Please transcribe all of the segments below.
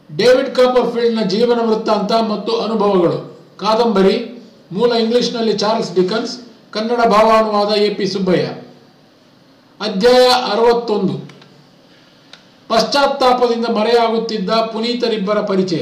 David ಕಾಪರ್ಫೀಲ್ಡ್ನ ಜೀವನ ವೃತ್ತಾಂತ ಮತ್ತು ಅನುಭವಗಳು ಕಾದಂಬರಿ ಮೂಲ ಇಂಗ್ಲಿಷ್ನಲ್ಲಿ ಚಾರ್ಲ್ಸ್ ಡಿಕನ್ಸ್ ಕನ್ನಡ ಭಾವಾನುವಾದ ಎ ಪಿ ಸುಬ್ಬಯ್ಯ ಅಧ್ಯಾಯ ಅರವತ್ತೊಂದು ಪಶ್ಚಾತ್ತಾಪದಿಂದ ಮರೆಯಾಗುತ್ತಿದ್ದ ಪುನೀತರಿಬ್ಬರ ಪರಿಚಯ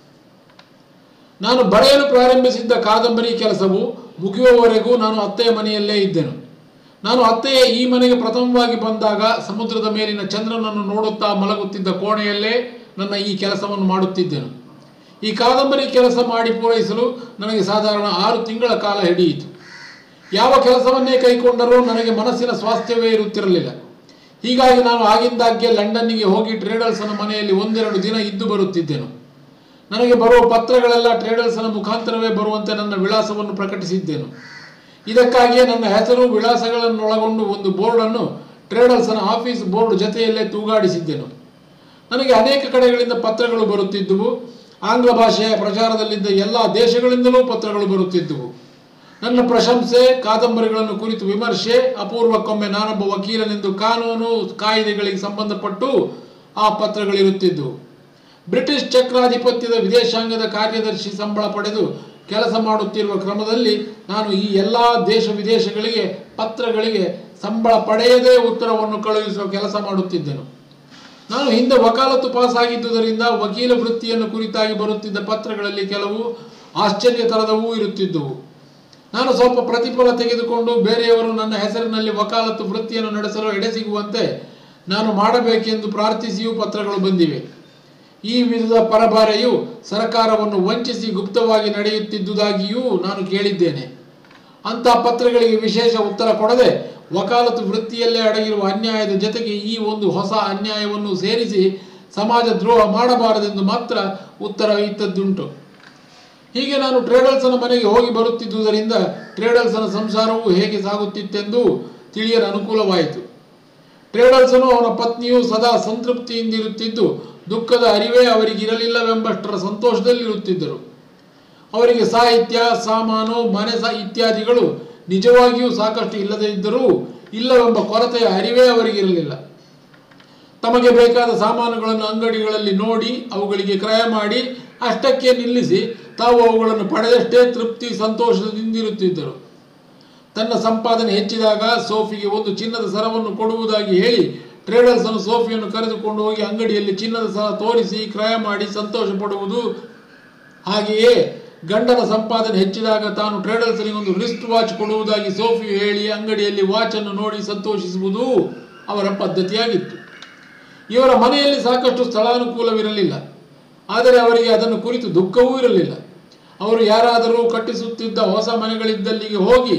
ನಾನು ಬರೆಯಲು ಪ್ರಾರಂಭಿಸಿದ್ದ ಕಾದಂಬರಿ ಕೆಲಸವು ಮುಗಿಯುವವರೆಗೂ ನಾನು ಅತ್ತೆಯ ಮನೆಯಲ್ಲೇ ಇದ್ದೆನು ನಾನು ಅತ್ತೆಯ ಈ ಮನೆಗೆ ಪ್ರಥಮವಾಗಿ ಬಂದಾಗ ಸಮುದ್ರದ ಮೇಲಿನ ಚಂದ್ರನನ್ನು ನೋಡುತ್ತಾ ಮಲಗುತ್ತಿದ್ದ ಕೋಣೆಯಲ್ಲೇ ನನ್ನ ಈ ಕೆಲಸವನ್ನು ಮಾಡುತ್ತಿದ್ದೆನು ಈ ಕಾದಂಬರಿ ಕೆಲಸ ಮಾಡಿ ಪೂರೈಸಲು ನನಗೆ ಸಾಧಾರಣ ಆರು ತಿಂಗಳ ಕಾಲ ಹಿಡಿಯಿತು ಯಾವ ಕೆಲಸವನ್ನೇ ಕೈಕೊಂಡರೂ ನನಗೆ ಮನಸ್ಸಿನ ಸ್ವಾಸ್ಥ್ಯವೇ ಇರುತ್ತಿರಲಿಲ್ಲ ಹೀಗಾಗಿ ನಾನು ಆಗಿಂದಾಗ್ಗೆ ಲಂಡನ್ನಿಗೆ ಹೋಗಿ ಟ್ರೇಡಲ್ಸನ ಮನೆಯಲ್ಲಿ ಒಂದೆರಡು ದಿನ ಇದ್ದು ಬರುತ್ತಿದ್ದೆನು ನನಗೆ ಬರುವ ಪತ್ರಗಳೆಲ್ಲ ಟ್ರೇಡಲ್ಸನ ಮುಖಾಂತರವೇ ಬರುವಂತೆ ನನ್ನ ವಿಳಾಸವನ್ನು ಪ್ರಕಟಿಸಿದ್ದೆನು ಇದಕ್ಕಾಗಿಯೇ ನನ್ನ ಹೆಸರು ವಿಳಾಸಗಳನ್ನೊಳಗೊಂಡು ಒಂದು ಬೋರ್ಡನ್ನು ಟ್ರೇಡಲ್ಸನ ಆಫೀಸ್ ಬೋರ್ಡ್ ಜೊತೆಯಲ್ಲೇ ತೂಗಾಡಿಸಿದ್ದೆನು ನನಗೆ ಅನೇಕ ಕಡೆಗಳಿಂದ ಪತ್ರಗಳು ಬರುತ್ತಿದ್ದುವು ಆಂಗ್ಲ ಭಾಷೆಯ ಪ್ರಚಾರದಲ್ಲಿದ್ದ ಎಲ್ಲ ದೇಶಗಳಿಂದಲೂ ಪತ್ರಗಳು ಬರುತ್ತಿದ್ದುವು ನನ್ನ ಪ್ರಶಂಸೆ ಕಾದಂಬರಿಗಳನ್ನು ಕುರಿತು ವಿಮರ್ಶೆ ಅಪೂರ್ವಕ್ಕೊಮ್ಮೆ ನಾನೊಬ್ಬ ವಕೀಲನೆಂದು ಕಾನೂನು ಕಾಯ್ದೆಗಳಿಗೆ ಸಂಬಂಧಪಟ್ಟು ಆ ಪತ್ರಗಳಿರುತ್ತಿದ್ದವು ಬ್ರಿಟಿಷ್ ಚಕ್ರಾಧಿಪತ್ಯದ ವಿದೇಶಾಂಗದ ಕಾರ್ಯದರ್ಶಿ ಸಂಬಳ ಪಡೆದು ಕೆಲಸ ಮಾಡುತ್ತಿರುವ ಕ್ರಮದಲ್ಲಿ ನಾನು ಈ ಎಲ್ಲ ದೇಶ ವಿದೇಶಗಳಿಗೆ ಪತ್ರಗಳಿಗೆ ಸಂಬಳ ಪಡೆಯದೇ ಉತ್ತರವನ್ನು ಕಳುಹಿಸುವ ಕೆಲಸ ಮಾಡುತ್ತಿದ್ದೆನು ನಾನು ಹಿಂದೆ ವಕಾಲತ್ತು ಪಾಸ್ ಆಗಿದ್ದುದರಿಂದ ವಕೀಲ ವೃತ್ತಿಯನ್ನು ಕುರಿತಾಗಿ ಬರುತ್ತಿದ್ದ ಪತ್ರಗಳಲ್ಲಿ ಕೆಲವು ಆಶ್ಚರ್ಯ ತರದವೂ ಇರುತ್ತಿದ್ದುವು ನಾನು ಸ್ವಲ್ಪ ಪ್ರತಿಫಲ ತೆಗೆದುಕೊಂಡು ಬೇರೆಯವರು ನನ್ನ ಹೆಸರಿನಲ್ಲಿ ವಕಾಲತ್ತು ವೃತ್ತಿಯನ್ನು ನಡೆಸಲು ಎಡೆ ಸಿಗುವಂತೆ ನಾನು ಮಾಡಬೇಕೆಂದು ಪ್ರಾರ್ಥಿಸಿಯೂ ಪತ್ರಗಳು ಬಂದಿವೆ ಈ ವಿಧದ ಪರಭಾರೆಯು ಸರಕಾರವನ್ನು ವಂಚಿಸಿ ಗುಪ್ತವಾಗಿ ನಡೆಯುತ್ತಿದ್ದುದಾಗಿಯೂ ನಾನು ಕೇಳಿದ್ದೇನೆ ಅಂಥ ಪತ್ರಗಳಿಗೆ ವಿಶೇಷ ಉತ್ತರ ಕೊಡದೆ ವಕಾಲತ್ತು ವೃತ್ತಿಯಲ್ಲೇ ಅಡಗಿರುವ ಅನ್ಯಾಯದ ಜೊತೆಗೆ ಈ ಒಂದು ಹೊಸ ಅನ್ಯಾಯವನ್ನು ಸೇರಿಸಿ ಸಮಾಜ ದ್ರೋಹ ಮಾಡಬಾರದೆಂದು ಮಾತ್ರ ಉತ್ತರ ಇತ್ತದ್ದುಂಟು ಹೀಗೆ ನಾನು ಟ್ರೇಡಲ್ಸನ ಮನೆಗೆ ಹೋಗಿ ಬರುತ್ತಿದ್ದುದರಿಂದ ಟ್ರೇಡಲ್ಸನ ಸಂಸಾರವು ಹೇಗೆ ಸಾಗುತ್ತಿತ್ತೆಂದು ತಿಳಿಯಲು ಅನುಕೂಲವಾಯಿತು ಟ್ರೇಡಲ್ಸನು ಅವನ ಪತ್ನಿಯು ಸದಾ ಸಂತೃಪ್ತಿಯಿಂದಿರುತ್ತಿದ್ದು ದುಃಖದ ಅರಿವೇ ಅವರಿಗಿರಲಿಲ್ಲವೆಂಬಷ್ಟರ ಸಂತೋಷದಲ್ಲಿರುತ್ತಿದ್ದರು ಅವರಿಗೆ ಸಾಹಿತ್ಯ ಸಾಮಾನು ಮನೆ ಸ ಇತ್ಯಾದಿಗಳು ನಿಜವಾಗಿಯೂ ಸಾಕಷ್ಟು ಇಲ್ಲದೇ ಇದ್ದರೂ ಇಲ್ಲವೆಂಬ ಕೊರತೆಯ ಅರಿವೇ ಅವರಿಗಿರಲಿಲ್ಲ ತಮಗೆ ಬೇಕಾದ ಸಾಮಾನುಗಳನ್ನು ಅಂಗಡಿಗಳಲ್ಲಿ ನೋಡಿ ಅವುಗಳಿಗೆ ಕ್ರಯ ಮಾಡಿ ಅಷ್ಟಕ್ಕೆ ನಿಲ್ಲಿಸಿ ತಾವು ಅವುಗಳನ್ನು ಪಡೆದಷ್ಟೇ ತೃಪ್ತಿ ಸಂತೋಷದಿಂದಿರುತ್ತಿದ್ದರು ತನ್ನ ಸಂಪಾದನೆ ಹೆಚ್ಚಿದಾಗ ಸೋಫಿಗೆ ಒಂದು ಚಿನ್ನದ ಸರವನ್ನು ಕೊಡುವುದಾಗಿ ಹೇಳಿ ಟ್ರೇಡರ್ಸನ್ನು ಸೋಫಿಯನ್ನು ಕರೆದುಕೊಂಡು ಹೋಗಿ ಅಂಗಡಿಯಲ್ಲಿ ಚಿನ್ನದ ಸರ ತೋರಿಸಿ ಕ್ರಯ ಮಾಡಿ ಸಂತೋಷ ಪಡುವುದು ಹಾಗೆಯೇ ಗಂಡನ ಸಂಪಾದನೆ ಹೆಚ್ಚಿದಾಗ ತಾನು ಟ್ರೇಡರ್ಸನಿಗೆ ಒಂದು ರಿಸ್ಟ್ ವಾಚ್ ಕೊಡುವುದಾಗಿ ಸೋಫಿಯು ಹೇಳಿ ಅಂಗಡಿಯಲ್ಲಿ ವಾಚನ್ನು ನೋಡಿ ಸಂತೋಷಿಸುವುದು ಅವರ ಪದ್ಧತಿಯಾಗಿತ್ತು ಇವರ ಮನೆಯಲ್ಲಿ ಸಾಕಷ್ಟು ಸ್ಥಳಾನುಕೂಲವಿರಲಿಲ್ಲ ಆದರೆ ಅವರಿಗೆ ಅದನ್ನು ಕುರಿತು ದುಃಖವೂ ಇರಲಿಲ್ಲ ಅವರು ಯಾರಾದರೂ ಕಟ್ಟಿಸುತ್ತಿದ್ದ ಹೊಸ ಮನೆಗಳಿದ್ದಲ್ಲಿಗೆ ಹೋಗಿ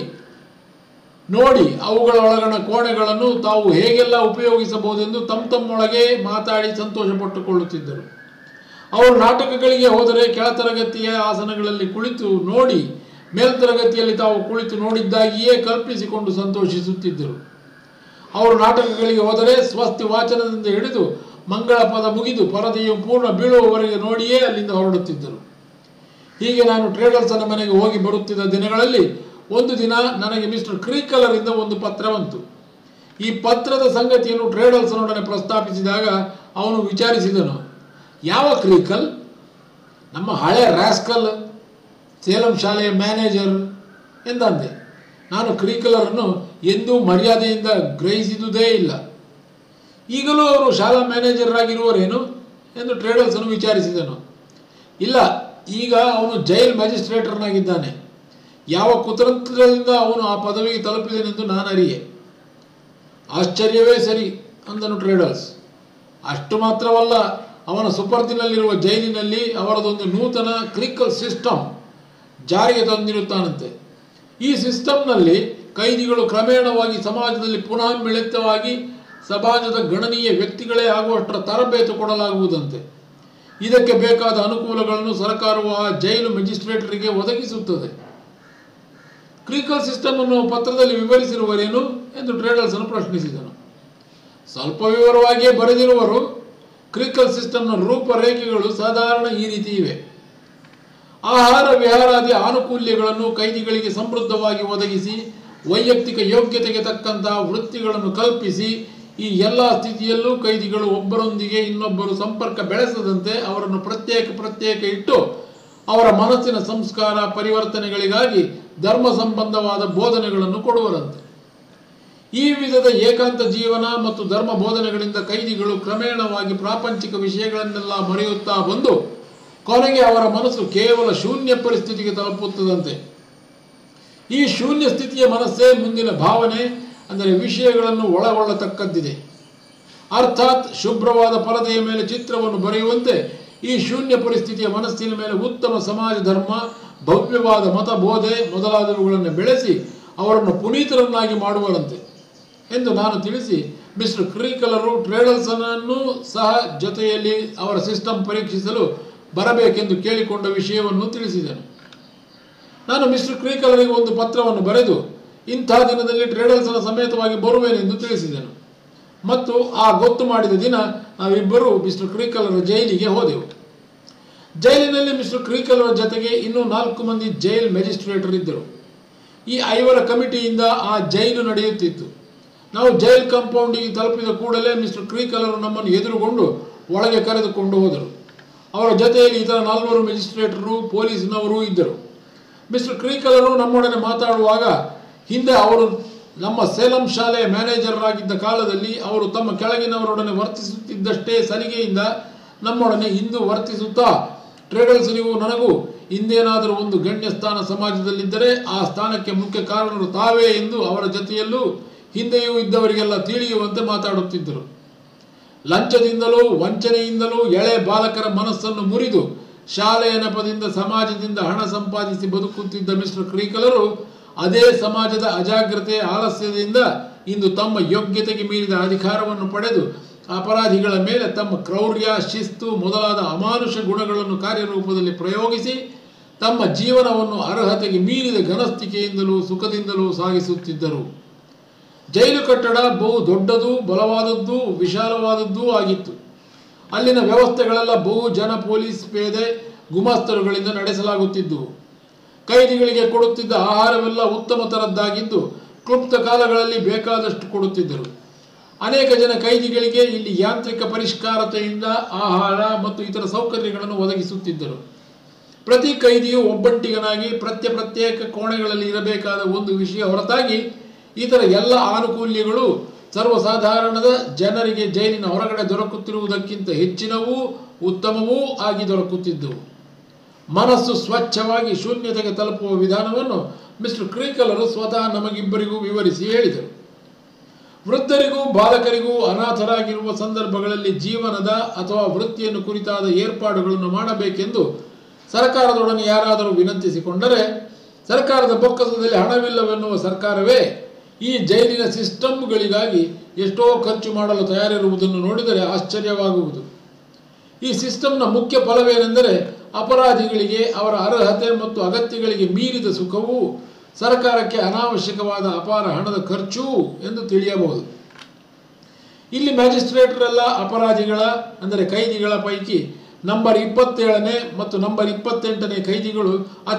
ನೋಡಿ ಅವುಗಳ ಒಳಗಣ ಕೋಣೆಗಳನ್ನು ತಾವು ಹೇಗೆಲ್ಲ ಉಪಯೋಗಿಸಬಹುದೆಂದು ತಮ್ಮ ತಮ್ಮೊಳಗೆ ಮಾತಾಡಿ ಸಂತೋಷ ಪಟ್ಟುಕೊಳ್ಳುತ್ತಿದ್ದರು ಅವರು ನಾಟಕಗಳಿಗೆ ಹೋದರೆ ಕೆಳತರಗತಿಯ ಆಸನಗಳಲ್ಲಿ ಕುಳಿತು ನೋಡಿ ಮೇಲ್ತರಗತಿಯಲ್ಲಿ ತಾವು ಕುಳಿತು ನೋಡಿದ್ದಾಗಿಯೇ ಕಲ್ಪಿಸಿಕೊಂಡು ಸಂತೋಷಿಸುತ್ತಿದ್ದರು ಅವರು ನಾಟಕಗಳಿಗೆ ಹೋದರೆ ಸ್ವಸ್ತಿ ವಾಚನದಿಂದ ಹಿಡಿದು ಮಂಗಳ ಪದ ಮುಗಿದು ಪರದೆಯು ಪೂರ್ಣ ಬೀಳುವವರೆಗೆ ನೋಡಿಯೇ ಅಲ್ಲಿಂದ ಹೊರಡುತ್ತಿದ್ದರು ಹೀಗೆ ನಾನು ಟ್ರೇಡರ್ಸನ ಮನೆಗೆ ಹೋಗಿ ಬರುತ್ತಿದ್ದ ದಿನಗಳಲ್ಲಿ ಒಂದು ದಿನ ನನಗೆ ಮಿಸ್ಟರ್ ಕ್ರೀಕಲರಿಂದ ಒಂದು ಪತ್ರ ಬಂತು ಈ ಪತ್ರದ ಸಂಗತಿಯನ್ನು ಟ್ರೇಡಲ್ಸನೊಡನೆ ಪ್ರಸ್ತಾಪಿಸಿದಾಗ ಅವನು ವಿಚಾರಿಸಿದನು ಯಾವ ಕ್ರೀಕಲ್ ನಮ್ಮ ಹಳೆ ರಾಸ್ಕಲ್ ಸೇಲಂ ಶಾಲೆಯ ಮ್ಯಾನೇಜರ್ ಎಂದಂದೆ ನಾನು ಕ್ರೀಕಲರನ್ನು ಎಂದೂ ಮರ್ಯಾದೆಯಿಂದ ಗ್ರಹಿಸಿದುದೇ ಇಲ್ಲ ಈಗಲೂ ಅವರು ಶಾಲಾ ಮ್ಯಾನೇಜರ್ ಆಗಿರುವರೇನು ಎಂದು ಟ್ರೇಡಲ್ಸನು ವಿಚಾರಿಸಿದನು ಇಲ್ಲ ಈಗ ಅವನು ಜೈಲ್ ಮ್ಯಾಜಿಸ್ಟ್ರೇಟರ್ನಾಗಿದ್ದಾನೆ ಯಾವ ಕುತಂತ್ರದಿಂದ ಅವನು ಆ ಪದವಿಗೆ ತಲುಪಿದನೆಂದು ನಾನು ಅರಿಯೆ ಆಶ್ಚರ್ಯವೇ ಸರಿ ಅಂದನು ಟ್ರೇಡಲ್ಸ್ ಅಷ್ಟು ಮಾತ್ರವಲ್ಲ ಅವನ ಸುಪರ್ದಿನಲ್ಲಿರುವ ಜೈಲಿನಲ್ಲಿ ಅವರದೊಂದು ನೂತನ ಕ್ರಿಕಲ್ ಸಿಸ್ಟಮ್ ಜಾರಿಗೆ ತಂದಿರುತ್ತಾನಂತೆ ಈ ಸಿಸ್ಟಮ್ನಲ್ಲಿ ಕೈದಿಗಳು ಕ್ರಮೇಣವಾಗಿ ಸಮಾಜದಲ್ಲಿ ಪುನಃ ಮಿಳಿತವಾಗಿ ಸಮಾಜದ ಗಣನೀಯ ವ್ಯಕ್ತಿಗಳೇ ಆಗುವಷ್ಟರ ತರಬೇತು ಕೊಡಲಾಗುವುದಂತೆ ಇದಕ್ಕೆ ಬೇಕಾದ ಅನುಕೂಲಗಳನ್ನು ಸರ್ಕಾರವು ಆ ಜೈಲು ಮ್ಯಾಜಿಸ್ಟ್ರೇಟರಿಗೆ ಒದಗಿಸುತ್ತದೆ ಕ್ರಿಕಲ್ ಸಿಸ್ಟಮ್ ಅನ್ನು ಪತ್ರದಲ್ಲಿ ವಿವರಿಸಿರುವರೇನು ಎಂದು ಟ್ರೇಡಲ್ಸನ್ನು ಪ್ರಶ್ನಿಸಿದನು ಸ್ವಲ್ಪ ವಿವರವಾಗಿಯೇ ಬರೆದಿರುವರು ಕ್ರಿಕಲ್ ಸಿಸ್ಟಮ್ನ ರೂಪರೇಖೆಗಳು ಸಾಧಾರಣ ಈ ರೀತಿ ಇವೆ ಆಹಾರ ವಿಹಾರಾದಿ ಆನುಕೂಲ್ಯಗಳನ್ನು ಕೈದಿಗಳಿಗೆ ಸಮೃದ್ಧವಾಗಿ ಒದಗಿಸಿ ವೈಯಕ್ತಿಕ ಯೋಗ್ಯತೆಗೆ ತಕ್ಕಂತಹ ವೃತ್ತಿಗಳನ್ನು ಕಲ್ಪಿಸಿ ಈ ಎಲ್ಲ ಸ್ಥಿತಿಯಲ್ಲೂ ಕೈದಿಗಳು ಒಬ್ಬರೊಂದಿಗೆ ಇನ್ನೊಬ್ಬರು ಸಂಪರ್ಕ ಬೆಳೆಸದಂತೆ ಅವರನ್ನು ಪ್ರತ್ಯೇಕ ಪ್ರತ್ಯೇಕ ಇಟ್ಟು ಅವರ ಮನಸ್ಸಿನ ಸಂಸ್ಕಾರ ಪರಿವರ್ತನೆಗಳಿಗಾಗಿ ಧರ್ಮ ಸಂಬಂಧವಾದ ಬೋಧನೆಗಳನ್ನು ಕೊಡುವರಂತೆ ಈ ವಿಧದ ಏಕಾಂತ ಜೀವನ ಮತ್ತು ಧರ್ಮ ಬೋಧನೆಗಳಿಂದ ಕೈದಿಗಳು ಕ್ರಮೇಣವಾಗಿ ಪ್ರಾಪಂಚಿಕ ವಿಷಯಗಳನ್ನೆಲ್ಲ ಮರೆಯುತ್ತಾ ಬಂದು ಕೊನೆಗೆ ಅವರ ಮನಸ್ಸು ಕೇವಲ ಶೂನ್ಯ ಪರಿಸ್ಥಿತಿಗೆ ತಲುಪುತ್ತದಂತೆ ಈ ಶೂನ್ಯ ಸ್ಥಿತಿಯ ಮನಸ್ಸೇ ಮುಂದಿನ ಭಾವನೆ ಅಂದರೆ ವಿಷಯಗಳನ್ನು ಒಳಗೊಳ್ಳತಕ್ಕದ್ದಿದೆ ಅರ್ಥಾತ್ ಶುಭ್ರವಾದ ಪರದೆಯ ಮೇಲೆ ಚಿತ್ರವನ್ನು ಬರೆಯುವಂತೆ ಈ ಶೂನ್ಯ ಪರಿಸ್ಥಿತಿಯ ಮನಸ್ಸಿನ ಮೇಲೆ ಉತ್ತಮ ಸಮಾಜ ಧರ್ಮ ಭವ್ಯವಾದ ಮತ ಬೋಧೆ ಮೊದಲಾದವುಗಳನ್ನು ಬೆಳೆಸಿ ಅವರನ್ನು ಪುನೀತರನ್ನಾಗಿ ಮಾಡುವರಂತೆ ಎಂದು ನಾನು ತಿಳಿಸಿ ಮಿಸ್ಟರ್ ಕ್ರೀಕಲರು ಟ್ರೇಡಲ್ಸನನ್ನು ಸಹ ಜೊತೆಯಲ್ಲಿ ಅವರ ಸಿಸ್ಟಮ್ ಪರೀಕ್ಷಿಸಲು ಬರಬೇಕೆಂದು ಕೇಳಿಕೊಂಡ ವಿಷಯವನ್ನು ತಿಳಿಸಿದನು ನಾನು ಮಿಸ್ಟರ್ ಕ್ರೀಕಲರಿಗೆ ಒಂದು ಪತ್ರವನ್ನು ಬರೆದು ಇಂಥ ದಿನದಲ್ಲಿ ಟ್ರೇಡಲ್ಸನ ಸಮೇತವಾಗಿ ಬರುವೇನೆಂದು ತಿಳಿಸಿದೆನು ಮತ್ತು ಆ ಗೊತ್ತು ಮಾಡಿದ ದಿನ ನಾವಿಬ್ಬರು ಮಿಸ್ಟರ್ ಕ್ರೀಕಲರ ಜೈಲಿಗೆ ಹೋದೆವು ಜೈಲಿನಲ್ಲಿ ಮಿಸ್ಟರ್ ಕ್ರೀಕಲರ ಜೊತೆಗೆ ಇನ್ನೂ ನಾಲ್ಕು ಮಂದಿ ಜೈಲ್ ಮ್ಯಾಜಿಸ್ಟ್ರೇಟರ್ ಇದ್ದರು ಈ ಐವರ ಕಮಿಟಿಯಿಂದ ಆ ಜೈಲು ನಡೆಯುತ್ತಿತ್ತು ನಾವು ಜೈಲ್ ಕಾಂಪೌಂಡಿಗೆ ತಲುಪಿದ ಕೂಡಲೇ ಮಿಸ್ಟರ್ ಕ್ರೀಕಲರು ನಮ್ಮನ್ನು ಎದುರುಗೊಂಡು ಒಳಗೆ ಕರೆದುಕೊಂಡು ಹೋದರು ಅವರ ಜೊತೆಯಲ್ಲಿ ಇತರ ನಾಲ್ವರು ಮ್ಯಾಜಿಸ್ಟ್ರೇಟರು ಪೊಲೀಸ್ನವರು ಇದ್ದರು ಮಿಸ್ಟರ್ ಕ್ರೀಕಲರು ನಮ್ಮೊಡನೆ ಮಾತಾಡುವಾಗ ಹಿಂದೆ ಅವರು ನಮ್ಮ ಸೇಲಂ ಶಾಲೆಯ ಮ್ಯಾನೇಜರರಾಗಿದ್ದ ಕಾಲದಲ್ಲಿ ಅವರು ತಮ್ಮ ಕೆಳಗಿನವರೊಡನೆ ವರ್ತಿಸುತ್ತಿದ್ದಷ್ಟೇ ಸಲಿಗೆಯಿಂದ ನಮ್ಮೊಡನೆ ಇಂದು ವರ್ತಿಸುತ್ತಾ ಟ್ರೇಡಲ್ಸನಿಗೂ ನನಗೂ ಇಂದೇನಾದರೂ ಒಂದು ಗಣ್ಯ ಸ್ಥಾನ ಸಮಾಜದಲ್ಲಿದ್ದರೆ ಆ ಸ್ಥಾನಕ್ಕೆ ಮುಖ್ಯ ಕಾರಣರು ತಾವೇ ಎಂದು ಅವರ ಜೊತೆಯಲ್ಲೂ ಹಿಂದೆಯೂ ಇದ್ದವರಿಗೆಲ್ಲ ತಿಳಿಯುವಂತೆ ಮಾತಾಡುತ್ತಿದ್ದರು ಲಂಚದಿಂದಲೂ ವಂಚನೆಯಿಂದಲೂ ಎಳೆ ಬಾಲಕರ ಮನಸ್ಸನ್ನು ಮುರಿದು ಶಾಲೆಯ ನೆಪದಿಂದ ಸಮಾಜದಿಂದ ಹಣ ಸಂಪಾದಿಸಿ ಬದುಕುತ್ತಿದ್ದ ಮಿಸ್ಟರ್ ಕ್ರೀಕಲರು ಅದೇ ಸಮಾಜದ ಅಜಾಗ್ರತೆ ಆಲಸ್ಯದಿಂದ ಇಂದು ತಮ್ಮ ಯೋಗ್ಯತೆಗೆ ಮೀರಿದ ಅಧಿಕಾರವನ್ನು ಪಡೆದು ಅಪರಾಧಿಗಳ ಮೇಲೆ ತಮ್ಮ ಕ್ರೌರ್ಯ ಶಿಸ್ತು ಮೊದಲಾದ ಅಮಾನುಷ ಗುಣಗಳನ್ನು ಕಾರ್ಯರೂಪದಲ್ಲಿ ಪ್ರಯೋಗಿಸಿ ತಮ್ಮ ಜೀವನವನ್ನು ಅರ್ಹತೆಗೆ ಮೀರಿದ ಘನಸ್ಥಿಕೆಯಿಂದಲೂ ಸುಖದಿಂದಲೂ ಸಾಗಿಸುತ್ತಿದ್ದರು ಜೈಲು ಕಟ್ಟಡ ಬಹು ದೊಡ್ಡದು ಬಲವಾದದ್ದು ವಿಶಾಲವಾದದ್ದೂ ಆಗಿತ್ತು ಅಲ್ಲಿನ ವ್ಯವಸ್ಥೆಗಳೆಲ್ಲ ಬಹು ಜನ ಪೊಲೀಸ್ ಪೇದೆ ಗುಮಾಸ್ತರುಗಳಿಂದ ನಡೆಸಲಾಗುತ್ತಿದ್ದುವು ಕೈದಿಗಳಿಗೆ ಕೊಡುತ್ತಿದ್ದ ಆಹಾರವೆಲ್ಲ ಉತ್ತಮ ತರದ್ದಾಗಿದ್ದು ಕ್ಲುಪ್ತ ಕಾಲಗಳಲ್ಲಿ ಬೇಕಾದಷ್ಟು ಕೊಡುತ್ತಿದ್ದರು ಅನೇಕ ಜನ ಕೈದಿಗಳಿಗೆ ಇಲ್ಲಿ ಯಾಂತ್ರಿಕ ಪರಿಷ್ಕಾರತೆಯಿಂದ ಆಹಾರ ಮತ್ತು ಇತರ ಸೌಕರ್ಯಗಳನ್ನು ಒದಗಿಸುತ್ತಿದ್ದರು ಪ್ರತಿ ಕೈದಿಯು ಒಬ್ಬಂಟಿಗನಾಗಿ ಪ್ರತ್ಯ ಪ್ರತ್ಯೇಕ ಕೋಣೆಗಳಲ್ಲಿ ಇರಬೇಕಾದ ಒಂದು ವಿಷಯ ಹೊರತಾಗಿ ಇತರ ಎಲ್ಲ ಆನುಕೂಲ್ಯಗಳು ಸರ್ವಸಾಧಾರಣದ ಜನರಿಗೆ ಜೈಲಿನ ಹೊರಗಡೆ ದೊರಕುತ್ತಿರುವುದಕ್ಕಿಂತ ಹೆಚ್ಚಿನವೂ ಉತ್ತಮವೂ ಆಗಿ ದೊರಕುತ್ತಿದ್ದವು ಮನಸ್ಸು ಸ್ವಚ್ಛವಾಗಿ ಶೂನ್ಯತೆಗೆ ತಲುಪುವ ವಿಧಾನವನ್ನು ಮಿಸ್ಟರ್ ಕ್ರೀಕಲರು ಸ್ವತಃ ನಮಗಿಬ್ಬರಿಗೂ ವಿವರಿಸಿ ಹೇಳಿದರು ವೃದ್ಧರಿಗೂ ಬಾಲಕರಿಗೂ ಅನಾಥರಾಗಿರುವ ಸಂದರ್ಭಗಳಲ್ಲಿ ಜೀವನದ ಅಥವಾ ವೃತ್ತಿಯನ್ನು ಕುರಿತಾದ ಏರ್ಪಾಡುಗಳನ್ನು ಮಾಡಬೇಕೆಂದು ಸರ್ಕಾರದೊಡನೆ ಯಾರಾದರೂ ವಿನಂತಿಸಿಕೊಂಡರೆ ಸರ್ಕಾರದ ಬೊಕ್ಕಸದಲ್ಲಿ ಹಣವಿಲ್ಲವೆನ್ನುವ ಸರ್ಕಾರವೇ ಈ ಜೈಲಿನ ಸಿಸ್ಟಮ್ಗಳಿಗಾಗಿ ಎಷ್ಟೋ ಖರ್ಚು ಮಾಡಲು ತಯಾರಿರುವುದನ್ನು ನೋಡಿದರೆ ಆಶ್ಚರ್ಯವಾಗುವುದು ಈ ಸಿಸ್ಟಮ್ನ ಮುಖ್ಯ ಫಲವೇನೆಂದರೆ ಅಪರಾಧಿಗಳಿಗೆ ಅವರ ಅರ್ಹತೆ ಮತ್ತು ಅಗತ್ಯಗಳಿಗೆ ಮೀರಿದ ಸುಖವು ಸರ್ಕಾರಕ್ಕೆ ಅನಾವಶ್ಯಕವಾದ ಅಪಾರ ಹಣದ ಖರ್ಚು ಎಂದು ತಿಳಿಯಬಹುದು ಇಲ್ಲಿ ಮ್ಯಾಜಿಸ್ಟ್ರೇಟರೆಲ್ಲ ಅಪರಾಧಿಗಳ ಅಂದರೆ ಕೈದಿಗಳ ಪೈಕಿ ನಂಬರ್ ಇಪ್ಪತ್ತೇಳನೇ ಮತ್ತು ನಂಬರ್ ಇಪ್ಪತ್ತೆಂಟನೇ ಕೈದಿಗಳು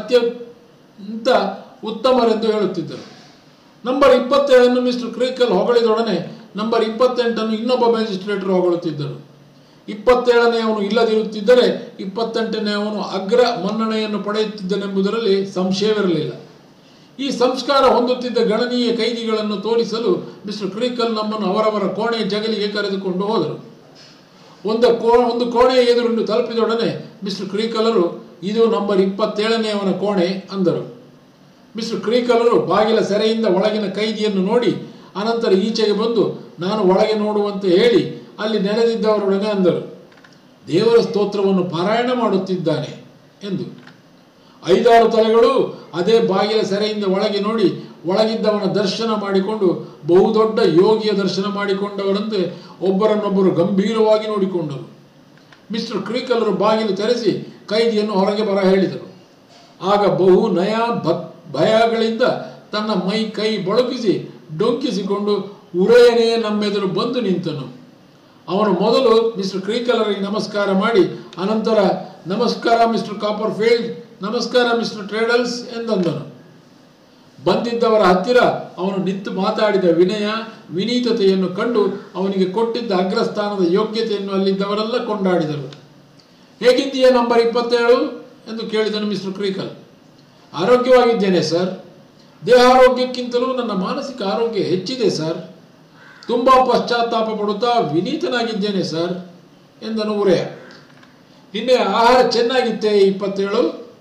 ಅತ್ಯಂತ ಉತ್ತಮರೆಂದು ಹೇಳುತ್ತಿದ್ದರು ನಂಬರ್ ಇಪ್ಪತ್ತೇಳನ್ನು ಮಿಸ್ಟರ್ ಕ್ರೀಕಲ್ ಹೊಗಳಿದೊಡನೆ ನಂಬರ್ ಇಪ್ಪತ್ತೆಂಟನ್ನು ಇನ್ನೊಬ್ಬ ಮ್ಯಾಜಿಸ್ಟ್ರೇಟರ್ ಹೊಗಳುತ್ತಿದ್ದರು ಇಪ್ಪತ್ತೇಳನೆಯವನು ಇಲ್ಲದಿರುತ್ತಿದ್ದರೆ ಇಪ್ಪತ್ತೆಂಟನೆಯವನು ಅಗ್ರ ಮನ್ನಣೆಯನ್ನು ಪಡೆಯುತ್ತಿದ್ದನೆಂಬುದರಲ್ಲಿ ಸಂಶಯವಿರಲಿಲ್ಲ ಈ ಸಂಸ್ಕಾರ ಹೊಂದುತ್ತಿದ್ದ ಗಣನೀಯ ಕೈದಿಗಳನ್ನು ತೋರಿಸಲು ಮಿಸ್ಟರ್ ಕ್ರೀಕಲ್ ನಮ್ಮನ್ನು ಅವರವರ ಕೋಣೆಯ ಜಗಲಿಗೆ ಕರೆದುಕೊಂಡು ಹೋದರು ಒಂದು ಕೋ ಒಂದು ಕೋಣೆಯ ಎದುರನ್ನು ತಲುಪಿದೊಡನೆ ಮಿಸ್ಟರ್ ಕ್ರೀಕಲರು ಇದು ನಂಬರ್ ಇಪ್ಪತ್ತೇಳನೆಯವನ ಕೋಣೆ ಅಂದರು ಮಿಸ್ಟರ್ ಕ್ರೀಕಲರು ಬಾಗಿಲ ಸೆರೆಯಿಂದ ಒಳಗಿನ ಕೈದಿಯನ್ನು ನೋಡಿ ಅನಂತರ ಈಚೆಗೆ ಬಂದು ನಾನು ಒಳಗೆ ನೋಡುವಂತೆ ಹೇಳಿ ಅಲ್ಲಿ ನೆನೆದಿದ್ದವರೊಡನೆ ಅಂದರು ದೇವರ ಸ್ತೋತ್ರವನ್ನು ಪಾರಾಯಣ ಮಾಡುತ್ತಿದ್ದಾನೆ ಎಂದು ಐದಾರು ತಲೆಗಳು ಅದೇ ಬಾಗಿಲ ಸೆರೆಯಿಂದ ಒಳಗೆ ನೋಡಿ ಒಳಗಿದ್ದವನ ದರ್ಶನ ಮಾಡಿಕೊಂಡು ಬಹುದೊಡ್ಡ ಯೋಗಿಯ ದರ್ಶನ ಮಾಡಿಕೊಂಡವರಂತೆ ಒಬ್ಬರನ್ನೊಬ್ಬರು ಗಂಭೀರವಾಗಿ ನೋಡಿಕೊಂಡರು ಮಿಸ್ಟರ್ ಕ್ರೀಕಲರು ಬಾಗಿಲು ತೆರೆಸಿ ಕೈದಿಯನ್ನು ಹೊರಗೆ ಬರ ಹೇಳಿದರು ಆಗ ಬಹು ನಯ ಭಕ್ ಭಯಗಳಿಂದ ತನ್ನ ಮೈ ಕೈ ಬಳುಕಿಸಿ ಡೊಂಕಿಸಿಕೊಂಡು ಉರೇನೇ ನಮ್ಮೆದುರು ಬಂದು ನಿಂತನು ಅವನು ಮೊದಲು ಮಿಸ್ಟರ್ ಕ್ರೀಕಲರಿಗೆ ನಮಸ್ಕಾರ ಮಾಡಿ ಅನಂತರ ನಮಸ್ಕಾರ ಮಿಸ್ಟರ್ ಕಾಪರ್ ಫೀಲ್ಡ್ ನಮಸ್ಕಾರ ಮಿಸ್ಟರ್ ಟ್ರೇಡಲ್ಸ್ ಎಂದಂದನು ಬಂದಿದ್ದವರ ಹತ್ತಿರ ಅವನು ನಿಂತು ಮಾತಾಡಿದ ವಿನಯ ವಿನೀತತೆಯನ್ನು ಕಂಡು ಅವನಿಗೆ ಕೊಟ್ಟಿದ್ದ ಅಗ್ರಸ್ಥಾನದ ಯೋಗ್ಯತೆಯನ್ನು ಅಲ್ಲಿದ್ದವರೆಲ್ಲ ಕೊಂಡಾಡಿದರು ಹೇಗಿದ್ದೀಯಾ ನಂಬರ್ ಇಪ್ಪತ್ತೇಳು ಎಂದು ಕೇಳಿದನು ಮಿಸ್ಟರ್ ಕ್ರೀಕಲ್ ಆರೋಗ್ಯವಾಗಿದ್ದೇನೆ ಸರ್ ದೇಹಾರೋಗ್ಯಕ್ಕಿಂತಲೂ ನನ್ನ ಮಾನಸಿಕ ಆರೋಗ್ಯ ಹೆಚ್ಚಿದೆ ಸರ್ ತುಂಬ ಪಶ್ಚಾತ್ತಾಪ ಪಡುತ್ತಾ ವಿನೀತನಾಗಿದ್ದೇನೆ ಸರ್ ಎಂದನು ಉರೆಯ ನಿನ್ನೆ ಆಹಾರ ಚೆನ್ನಾಗಿತ್ತೇ ಇಪ್ಪತ್ತೇಳು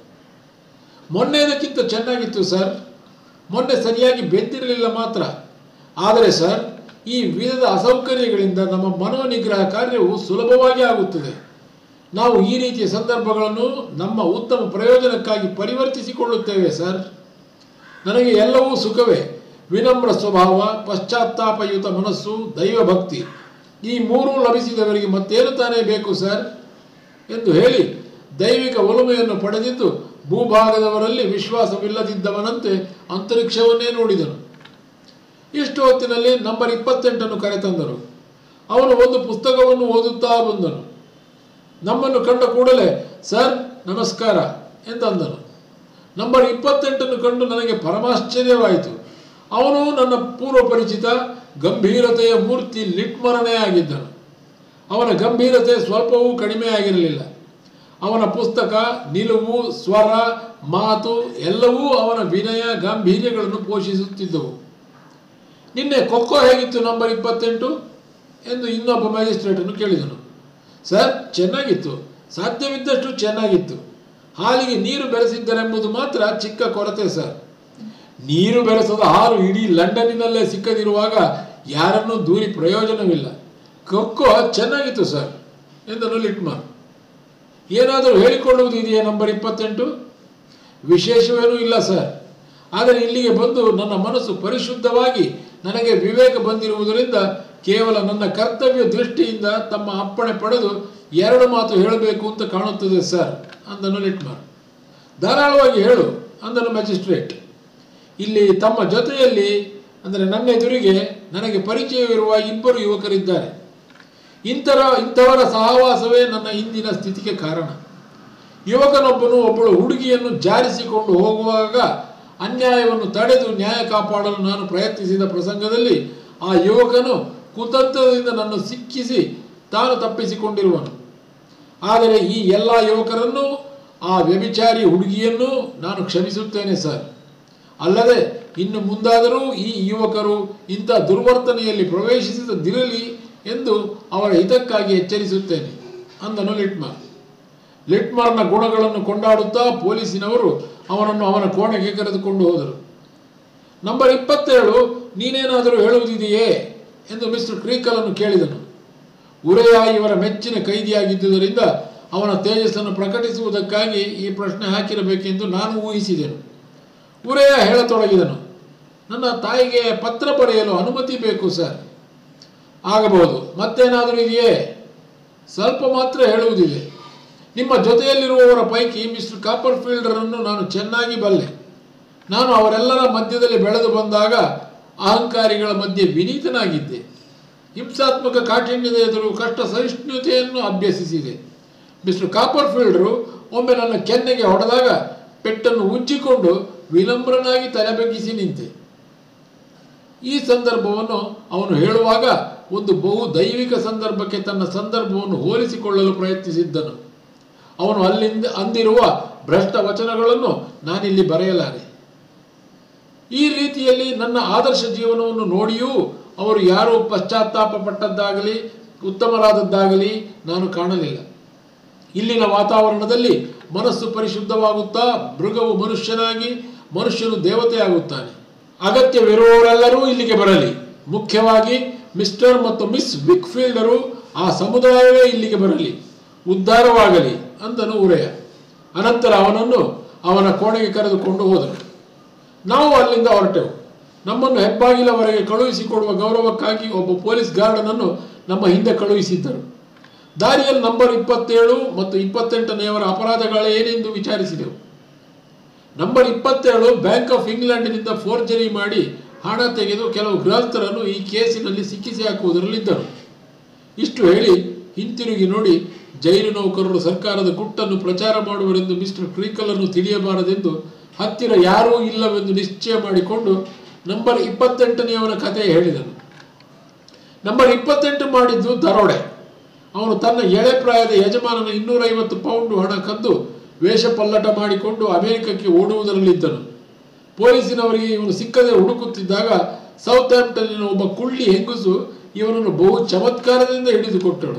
ಮೊನ್ನೆದಕ್ಕಿಂತ ಚೆನ್ನಾಗಿತ್ತು ಸರ್ ಮೊನ್ನೆ ಸರಿಯಾಗಿ ಬೆಂದಿರಲಿಲ್ಲ ಮಾತ್ರ ಆದರೆ ಸರ್ ಈ ವಿಧದ ಅಸೌಕರ್ಯಗಳಿಂದ ನಮ್ಮ ಮನೋನಿಗ್ರಹ ಕಾರ್ಯವು ಸುಲಭವಾಗಿ ಆಗುತ್ತದೆ ನಾವು ಈ ರೀತಿಯ ಸಂದರ್ಭಗಳನ್ನು ನಮ್ಮ ಉತ್ತಮ ಪ್ರಯೋಜನಕ್ಕಾಗಿ ಪರಿವರ್ತಿಸಿಕೊಳ್ಳುತ್ತೇವೆ ಸರ್ ನನಗೆ ಎಲ್ಲವೂ ಸುಖವೇ ವಿನಮ್ರ ಸ್ವಭಾವ ಪಶ್ಚಾತ್ತಾಪಯುತ ಮನಸ್ಸು ದೈವಭಕ್ತಿ ಈ ಮೂರೂ ಲಭಿಸಿದವರಿಗೆ ಮತ್ತೇನು ತಾನೇ ಬೇಕು ಸರ್ ಎಂದು ಹೇಳಿ ದೈವಿಕ ಒಲುಮೆಯನ್ನು ಪಡೆದಿದ್ದು ಭೂಭಾಗದವರಲ್ಲಿ ವಿಶ್ವಾಸವಿಲ್ಲದಿದ್ದವನಂತೆ ಅಂತರಿಕ್ಷವನ್ನೇ ನೋಡಿದನು ಇಷ್ಟು ಹೊತ್ತಿನಲ್ಲಿ ನಂಬರ್ ಇಪ್ಪತ್ತೆಂಟನ್ನು ಕರೆತಂದರು ಅವನು ಒಂದು ಪುಸ್ತಕವನ್ನು ಓದುತ್ತಾ ಬಂದನು ನಮ್ಮನ್ನು ಕಂಡ ಕೂಡಲೇ ಸರ್ ನಮಸ್ಕಾರ ಎಂದಂದನು ನಂಬರ್ ಇಪ್ಪತ್ತೆಂಟನ್ನು ಕಂಡು ನನಗೆ ಪರಮಾಶ್ಚರ್ಯವಾಯಿತು ಅವನು ನನ್ನ ಪೂರ್ವ ಪರಿಚಿತ ಗಂಭೀರತೆಯ ಮೂರ್ತಿ ಲಿಟ್ಮರನೇ ಆಗಿದ್ದನು ಅವನ ಗಂಭೀರತೆ ಸ್ವಲ್ಪವೂ ಕಡಿಮೆಯಾಗಿರಲಿಲ್ಲ ಅವನ ಪುಸ್ತಕ ನಿಲುವು ಸ್ವರ ಮಾತು ಎಲ್ಲವೂ ಅವನ ವಿನಯ ಗಾಂಭೀರ್ಯಗಳನ್ನು ಪೋಷಿಸುತ್ತಿದ್ದವು ನಿನ್ನೆ ಕೊಕ್ಕೋ ಹೇಗಿತ್ತು ನಂಬರ್ ಇಪ್ಪತ್ತೆಂಟು ಎಂದು ಇನ್ನೊಬ್ಬ ಮ್ಯಾಜಿಸ್ಟ್ರೇಟನ್ನು ಕೇಳಿದನು ಸರ್ ಚೆನ್ನಾಗಿತ್ತು ಸಾಧ್ಯವಿದ್ದಷ್ಟು ಚೆನ್ನಾಗಿತ್ತು ಹಾಲಿಗೆ ನೀರು ಬೆರೆಸಿದ್ದರೆಂಬುದು ಮಾತ್ರ ಚಿಕ್ಕ ಕೊರತೆ ಸರ್ ನೀರು ಬೆರೆಸದ ಹಾಲು ಇಡೀ ಲಂಡನ್ನಿನಲ್ಲೇ ಸಿಕ್ಕದಿರುವಾಗ ಯಾರನ್ನೂ ದೂರಿ ಪ್ರಯೋಜನವಿಲ್ಲ ಕೊಕ್ಕೋ ಚೆನ್ನಾಗಿತ್ತು ಸರ್ ಎಂದನು ಲಿಟ್ಮಾನ್ ಏನಾದರೂ ಹೇಳಿಕೊಳ್ಳುವುದು ಇದೆಯಾ ನಂಬರ್ ಇಪ್ಪತ್ತೆಂಟು ವಿಶೇಷವೇನೂ ಇಲ್ಲ ಸರ್ ಆದರೆ ಇಲ್ಲಿಗೆ ಬಂದು ನನ್ನ ಮನಸ್ಸು ಪರಿಶುದ್ಧವಾಗಿ ನನಗೆ ವಿವೇಕ ಬಂದಿರುವುದರಿಂದ ಕೇವಲ ನನ್ನ ಕರ್ತವ್ಯ ದೃಷ್ಟಿಯಿಂದ ತಮ್ಮ ಅಪ್ಪಣೆ ಪಡೆದು ಎರಡು ಮಾತು ಹೇಳಬೇಕು ಅಂತ ಕಾಣುತ್ತದೆ ಸರ್ ಅಂದನು ಲಿಟ್ಮಾನ್ ಧಾರಾಳವಾಗಿ ಹೇಳು ಅಂದನು ಮ್ಯಾಜಿಸ್ಟ್ರೇಟ್ ಇಲ್ಲಿ ತಮ್ಮ ಜೊತೆಯಲ್ಲಿ ಅಂದರೆ ನನ್ನ ಎದುರಿಗೆ ನನಗೆ ಪರಿಚಯವಿರುವ ಇಬ್ಬರು ಯುವಕರಿದ್ದಾರೆ ಇಂಥರ ಇಂಥವರ ಸಹವಾಸವೇ ನನ್ನ ಇಂದಿನ ಸ್ಥಿತಿಗೆ ಕಾರಣ ಯುವಕನೊಬ್ಬನು ಒಬ್ಬಳು ಹುಡುಗಿಯನ್ನು ಜಾರಿಸಿಕೊಂಡು ಹೋಗುವಾಗ ಅನ್ಯಾಯವನ್ನು ತಡೆದು ನ್ಯಾಯ ಕಾಪಾಡಲು ನಾನು ಪ್ರಯತ್ನಿಸಿದ ಪ್ರಸಂಗದಲ್ಲಿ ಆ ಯುವಕನು ಕುತಂತ್ರದಿಂದ ನನ್ನ ಸಿಕ್ಕಿಸಿ ತಾನು ತಪ್ಪಿಸಿಕೊಂಡಿರುವನು ಆದರೆ ಈ ಎಲ್ಲ ಯುವಕರನ್ನು ಆ ವ್ಯಭಿಚಾರಿ ಹುಡುಗಿಯನ್ನು ನಾನು ಕ್ಷಮಿಸುತ್ತೇನೆ ಸರ್ ಅಲ್ಲದೆ ಇನ್ನು ಮುಂದಾದರೂ ಈ ಯುವಕರು ಇಂಥ ದುರ್ವರ್ತನೆಯಲ್ಲಿ ಪ್ರವೇಶಿಸದಿರಲಿ ಎಂದು ಅವರ ಹಿತಕ್ಕಾಗಿ ಎಚ್ಚರಿಸುತ್ತೇನೆ ಅಂದನು ಲಿಟ್ಮಾರ್ ಲಿಟ್ಮಾರ್ನ ಗುಣಗಳನ್ನು ಕೊಂಡಾಡುತ್ತಾ ಪೊಲೀಸಿನವರು ಅವನನ್ನು ಅವನ ಕೋಣೆಗೆ ಕರೆದುಕೊಂಡು ಹೋದರು ನಂಬರ್ ಇಪ್ಪತ್ತೇಳು ನೀನೇನಾದರೂ ಹೇಳುವುದಿದೆಯೇ ಎಂದು ಮಿಸ್ಟರ್ ಕ್ರೀಕಲನ್ನು ಕೇಳಿದನು ಉರೆಯ ಇವರ ಮೆಚ್ಚಿನ ಕೈದಿಯಾಗಿದ್ದುದರಿಂದ ಅವನ ತೇಜಸ್ಸನ್ನು ಪ್ರಕಟಿಸುವುದಕ್ಕಾಗಿ ಈ ಪ್ರಶ್ನೆ ಹಾಕಿರಬೇಕೆಂದು ನಾನು ಊಹಿಸಿದೆನು ಉರೆಯ ಹೇಳತೊಡಗಿದನು ನನ್ನ ತಾಯಿಗೆ ಪತ್ರ ಬರೆಯಲು ಅನುಮತಿ ಬೇಕು ಸರ್ ಆಗಬಹುದು ಮತ್ತೇನಾದರೂ ಇದೆಯೇ ಸ್ವಲ್ಪ ಮಾತ್ರ ಹೇಳುವುದಿದೆ ನಿಮ್ಮ ಜೊತೆಯಲ್ಲಿರುವವರ ಪೈಕಿ ಮಿಸ್ಟರ್ ಕಾಪರ್ ಫೀಲ್ಡರನ್ನು ನಾನು ಚೆನ್ನಾಗಿ ಬಲ್ಲೆ ನಾನು ಅವರೆಲ್ಲರ ಮಧ್ಯದಲ್ಲಿ ಬೆಳೆದು ಬಂದಾಗ ಅಹಂಕಾರಿಗಳ ಮಧ್ಯೆ ವಿನೀತನಾಗಿದ್ದೆ ಹಿಂಸಾತ್ಮಕ ಕಾಠಿಣ್ಯದ ಎದುರು ಕಷ್ಟ ಸಹಿಷ್ಣುತೆಯನ್ನು ಅಭ್ಯಸಿಸಿದೆ ಮಿಸ್ಟರ್ ಕಾಪರ್ ಫೀಲ್ಡರು ಒಮ್ಮೆ ನನ್ನ ಕೆನ್ನೆಗೆ ಹೊಡೆದಾಗ ಪೆಟ್ಟನ್ನು ಉಜ್ಜಿಕೊಂಡು ವಿನಮ್ರನಾಗಿ ತಲೆಬಗ್ಗಿಸಿ ನಿಂತೆ ಈ ಸಂದರ್ಭವನ್ನು ಅವನು ಹೇಳುವಾಗ ಒಂದು ಬಹು ದೈವಿಕ ಸಂದರ್ಭಕ್ಕೆ ತನ್ನ ಸಂದರ್ಭವನ್ನು ಹೋಲಿಸಿಕೊಳ್ಳಲು ಪ್ರಯತ್ನಿಸಿದ್ದನು ಅವನು ಅಲ್ಲಿಂದ ಅಂದಿರುವ ಭ್ರಷ್ಟ ವಚನಗಳನ್ನು ನಾನಿಲ್ಲಿ ಬರೆಯಲಾರೆ ಈ ರೀತಿಯಲ್ಲಿ ನನ್ನ ಆದರ್ಶ ಜೀವನವನ್ನು ನೋಡಿಯೂ ಅವರು ಯಾರೂ ಪಶ್ಚಾತ್ತಾಪ ಪಟ್ಟದ್ದಾಗಲಿ ಉತ್ತಮರಾದದ್ದಾಗಲಿ ನಾನು ಕಾಣಲಿಲ್ಲ ಇಲ್ಲಿನ ವಾತಾವರಣದಲ್ಲಿ ಮನಸ್ಸು ಪರಿಶುದ್ಧವಾಗುತ್ತಾ ಮೃಗವು ಮನುಷ್ಯನಾಗಿ ಮನುಷ್ಯನು ದೇವತೆಯಾಗುತ್ತಾನೆ ಅಗತ್ಯವಿರುವವರೆಲ್ಲರೂ ಇಲ್ಲಿಗೆ ಬರಲಿ ಮುಖ್ಯವಾಗಿ ಮಿಸ್ಟರ್ ಮತ್ತು ಮಿಸ್ ವಿಕ್ಫೀಲ್ಡರು ಆ ಸಮುದಾಯವೇ ಇಲ್ಲಿಗೆ ಬರಲಿ ಉದ್ಧಾರವಾಗಲಿ ಅಂದನು ಉರೆಯ ಅನಂತರ ಅವನನ್ನು ಅವನ ಕೋಣೆಗೆ ಕರೆದುಕೊಂಡು ಹೋದರು ನಾವು ಅಲ್ಲಿಂದ ಹೊರಟೆವು ನಮ್ಮನ್ನು ಹೆಬ್ಬಾಗಿಲವರೆಗೆ ಕಳುಹಿಸಿಕೊಡುವ ಗೌರವಕ್ಕಾಗಿ ಒಬ್ಬ ಪೊಲೀಸ್ ಗಾರ್ಡನನ್ನು ನಮ್ಮ ಹಿಂದೆ ಕಳುಹಿಸಿದ್ದರು ದಾರಿಯಲ್ಲಿ ನಂಬರ್ ಇಪ್ಪತ್ತೇಳು ಮತ್ತು ಇಪ್ಪತ್ತೆಂಟನೆಯವರ ಅಪರಾಧಗಳೇನೆಂದು ವಿಚಾರಿಸಿದೆವು ನಂಬರ್ ಇಪ್ಪತ್ತೇಳು ಬ್ಯಾಂಕ್ ಆಫ್ ಇಂಗ್ಲೆಂಡಿನಿಂದ ಫೋರ್ಜರಿ ಮಾಡಿ ಹಣ ತೆಗೆದು ಕೆಲವು ಗೃಹಸ್ಥರನ್ನು ಈ ಕೇಸಿನಲ್ಲಿ ಸಿಕ್ಕಿಸಿ ಹಾಕುವುದರಲ್ಲಿದ್ದರು ಇಷ್ಟು ಹೇಳಿ ಹಿಂತಿರುಗಿ ನೋಡಿ ಜೈಲು ನೌಕರರು ಸರ್ಕಾರದ ಗುಟ್ಟನ್ನು ಪ್ರಚಾರ ಮಾಡುವರೆಂದು ಮಿಸ್ಟರ್ ಕ್ರೀಕಲನ್ನು ತಿಳಿಯಬಾರದೆಂದು ಹತ್ತಿರ ಯಾರೂ ಇಲ್ಲವೆಂದು ನಿಶ್ಚಯ ಮಾಡಿಕೊಂಡು ನಂಬರ್ ಇಪ್ಪತ್ತೆಂಟನೆಯವನ ಕಥೆ ಹೇಳಿದನು ನಂಬರ್ ಇಪ್ಪತ್ತೆಂಟು ಮಾಡಿದ್ದು ದರೋಡೆ ಅವನು ತನ್ನ ಎಳೆ ಪ್ರಾಯದ ಯಜಮಾನನ ಇನ್ನೂರೈವತ್ತು ಪೌಂಡ್ ಹಣ ಕದ್ದು ವೇಷ ಪಲ್ಲಟ ಮಾಡಿಕೊಂಡು ಅಮೆರಿಕಕ್ಕೆ ಓಡುವುದರಲ್ಲಿದ್ದನು ಪೊಲೀಸಿನವರಿಗೆ ಇವನು ಸಿಕ್ಕದೆ ಹುಡುಕುತ್ತಿದ್ದಾಗ ಸೌತ್ ಆಂಪ್ಟನ್ನಿನ ಒಬ್ಬ ಕುಳ್ಳಿ ಹೆಂಗಸು ಇವನನ್ನು ಬಹು ಚಮತ್ಕಾರದಿಂದ ಹಿಡಿದುಕೊಟ್ಟಳು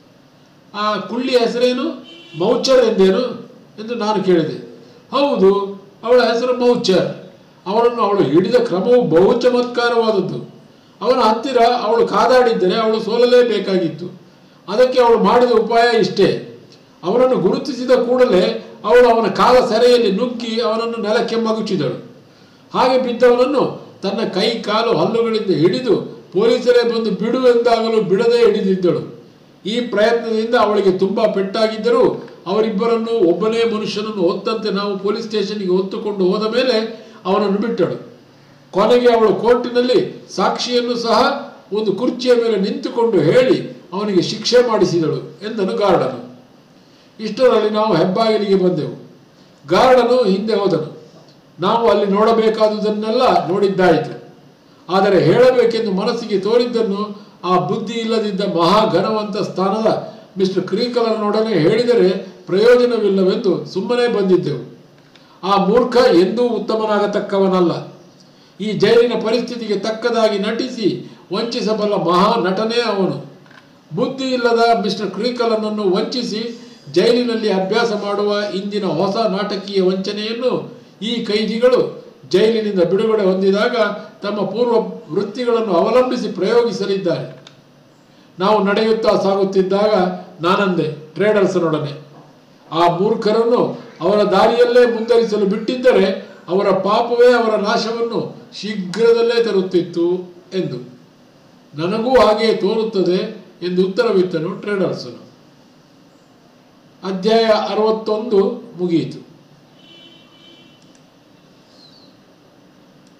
ಆ ಕುಳ್ಳಿ ಹೆಸರೇನು ಮೌಚರ್ ಎಂದೇನು ಎಂದು ನಾನು ಕೇಳಿದೆ ಹೌದು ಅವಳ ಹೆಸರು ಮೌಚರ್ ಅವಳನ್ನು ಅವಳು ಹಿಡಿದ ಕ್ರಮವು ಬಹು ಚಮತ್ಕಾರವಾದದ್ದು ಅವನ ಹತ್ತಿರ ಅವಳು ಕಾದಾಡಿದ್ದರೆ ಅವಳು ಸೋಲಲೇಬೇಕಾಗಿತ್ತು ಅದಕ್ಕೆ ಅವಳು ಮಾಡಿದ ಉಪಾಯ ಇಷ್ಟೇ ಅವನನ್ನು ಗುರುತಿಸಿದ ಕೂಡಲೇ ಅವಳು ಅವನ ಕಾಲ ಸೆರೆಯಲ್ಲಿ ನುಗ್ಗಿ ಅವನನ್ನು ನೆಲಕ್ಕೆ ಮಗುಚಿದಳು ಹಾಗೆ ಬಿದ್ದವನನ್ನು ತನ್ನ ಕೈ ಕಾಲು ಹಲ್ಲುಗಳಿಂದ ಹಿಡಿದು ಪೊಲೀಸರೇ ಬಂದು ಬಿಡು ಎಂದಾಗಲೂ ಬಿಡದೆ ಹಿಡಿದಿದ್ದಳು ಈ ಪ್ರಯತ್ನದಿಂದ ಅವಳಿಗೆ ತುಂಬಾ ಪೆಟ್ಟಾಗಿದ್ದರೂ ಅವರಿಬ್ಬರನ್ನು ಒಬ್ಬನೇ ಮನುಷ್ಯನನ್ನು ಹೊತ್ತಂತೆ ನಾವು ಪೊಲೀಸ್ ಸ್ಟೇಷನ್ಗೆ ಹೊತ್ತುಕೊಂಡು ಹೋದ ಮೇಲೆ ಅವನನ್ನು ಬಿಟ್ಟಳು ಕೊನೆಗೆ ಅವಳು ಕೋರ್ಟಿನಲ್ಲಿ ಸಾಕ್ಷಿಯನ್ನು ಸಹ ಒಂದು ಕುರ್ಚಿಯ ಮೇಲೆ ನಿಂತುಕೊಂಡು ಹೇಳಿ ಅವನಿಗೆ ಶಿಕ್ಷೆ ಮಾಡಿಸಿದಳು ಎಂದನು ಗಾರ್ಡನು ಇಷ್ಟರಲ್ಲಿ ನಾವು ಹೆಬ್ಬಾಗಿಲಿಗೆ ಬಂದೆವು ಗಾರ್ಡನು ಹಿಂದೆ ಹೋದನು ನಾವು ಅಲ್ಲಿ ನೋಡಬೇಕಾದುದನ್ನೆಲ್ಲ ನೋಡಿದ್ದಾಯಿತು ಆದರೆ ಹೇಳಬೇಕೆಂದು ಮನಸ್ಸಿಗೆ ತೋರಿದ್ದನ್ನು ಆ ಬುದ್ಧಿ ಇಲ್ಲದಿದ್ದ ಮಹಾಘನವಂತ ಸ್ಥಾನದ ಮಿಸ್ಟರ್ ಕ್ರೀಕಲನೊಡನೆ ಹೇಳಿದರೆ ಪ್ರಯೋಜನವಿಲ್ಲವೆಂದು ಸುಮ್ಮನೆ ಬಂದಿದ್ದೆವು ಆ ಮೂರ್ಖ ಎಂದೂ ಉತ್ತಮನಾಗತಕ್ಕವನಲ್ಲ ಈ ಜೈಲಿನ ಪರಿಸ್ಥಿತಿಗೆ ತಕ್ಕದಾಗಿ ನಟಿಸಿ ವಂಚಿಸಬಲ್ಲ ಮಹಾ ನಟನೇ ಅವನು ಬುದ್ಧಿ ಇಲ್ಲದ ಮಿಸ್ಟರ್ ಕ್ರೀಕಲನನ್ನು ವಂಚಿಸಿ ಜೈಲಿನಲ್ಲಿ ಅಭ್ಯಾಸ ಮಾಡುವ ಇಂದಿನ ಹೊಸ ನಾಟಕೀಯ ವಂಚನೆಯನ್ನು ಈ ಕೈದಿಗಳು ಜೈಲಿನಿಂದ ಬಿಡುಗಡೆ ಹೊಂದಿದಾಗ ತಮ್ಮ ಪೂರ್ವ ವೃತ್ತಿಗಳನ್ನು ಅವಲಂಬಿಸಿ ಪ್ರಯೋಗಿಸಲಿದ್ದಾರೆ ನಾವು ನಡೆಯುತ್ತಾ ಸಾಗುತ್ತಿದ್ದಾಗ ನಾನಂದೆ ಟ್ರೇಡರ್ಸನೊಡನೆ ಆ ಮೂರ್ಖರನ್ನು ಅವರ ದಾರಿಯಲ್ಲೇ ಮುಂದರಿಸಲು ಬಿಟ್ಟಿದ್ದರೆ ಅವರ ಪಾಪವೇ ಅವರ ನಾಶವನ್ನು ಶೀಘ್ರದಲ್ಲೇ ತರುತ್ತಿತ್ತು ಎಂದು ನನಗೂ ಹಾಗೆಯೇ ತೋರುತ್ತದೆ ಎಂದು ಉತ್ತರವಿತ್ತನು ಟ್ರೇಡರ್ಸನು ಅಧ್ಯಾಯ ಅರವತ್ತೊಂದು ಮುಗಿಯಿತು